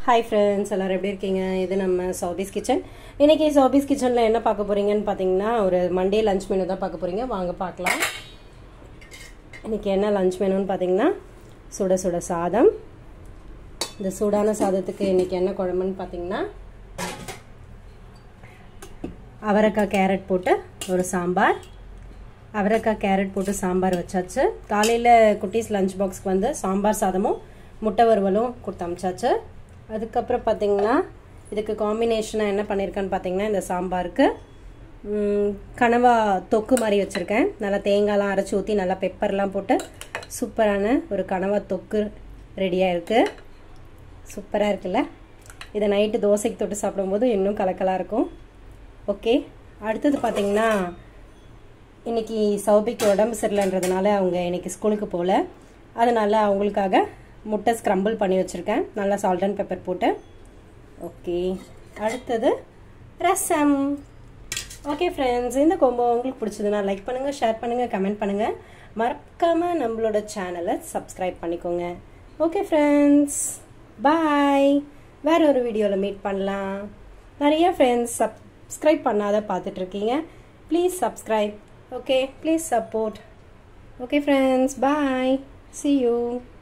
hi friends எல்லோரும் எப்படி இருக்கீங்க இது நம்ம சௌபிஸ் கிச்சன் இன்னைக்கு சௌபிஸ் கிச்சனில் என்ன பார்க்க போறீங்கன்னு பார்த்தீங்கன்னா ஒரு மண்டே லஞ்ச் மெனு தான் பார்க்க போறீங்க வாங்க பார்க்கலாம் இன்னைக்கு என்ன லஞ்ச் மெனுன்னு பார்த்தீங்கன்னா சுட சுட சாதம் இந்த சூடான சாதத்துக்கு இன்னைக்கு என்ன குழம்புன்னு பார்த்தீங்கன்னா அவரைக்காய் கேரட் போட்டு ஒரு சாம்பார் அவரைக்காய் கேரட் போட்டு சாம்பார் வச்சாச்சு காலையில் குட்டீஸ் லஞ்ச் பாக்ஸ்க்கு வந்து சாம்பார் சாதமும் முட்டை வறுவலும் கொடுத்து அமிச்சாச்சு அதுக்கப்புறம் பார்த்தீங்கன்னா இதுக்கு காம்பினேஷனாக என்ன பண்ணியிருக்கேன்னு பார்த்தீங்கன்னா இந்த சாம்பாருக்கு கனவா தொக்கு மாதிரி வச்சுருக்கேன் நல்லா தேங்காய்லாம் அரைச்சி ஊற்றி நல்லா பெப்பர்லாம் போட்டு சூப்பரான ஒரு கனவா தொக்கு ரெடியாக இருக்குது சூப்பராக இருக்குல்ல இதை நைட்டு தோசைக்கு தொட்டு சாப்பிடும்போது இன்னும் கலக்கலாக இருக்கும் ஓகே அடுத்தது பார்த்தீங்கன்னா இன்னைக்கு சௌபிக்கு உடம்பு சரியில்லைன்றதுனால அவங்க இன்னைக்கு ஸ்கூலுக்கு போகல அதனால் அவங்களுக்காக முட்டை ஸ்க்ரம்பிள் பண்ணி வச்சுருக்கேன் நல்லா சால்ட் அண்ட் பெப்பர் போட்டு ஓகே அடுத்தது ரசம் ஓகே ஃப்ரெண்ட்ஸ் இந்த கொம்போ உங்களுக்கு பிடிச்சதுன்னா லைக் பண்ணுங்கள் ஷேர் பண்ணுங்கள் கமெண்ட் பண்ணுங்கள் மறக்காமல் நம்மளோட சேனலை சப்ஸ்கிரைப் பண்ணிக்கோங்க ஓகே ஃப்ரெண்ட்ஸ் பாய் வேற ஒரு வீடியோவில் மீட் பண்ணலாம் நிறைய ஃப்ரெண்ட்ஸ் சப்ஸ்கிரைப் பண்ணாத பார்த்துட்ருக்கீங்க please subscribe okay please support okay friends bye see you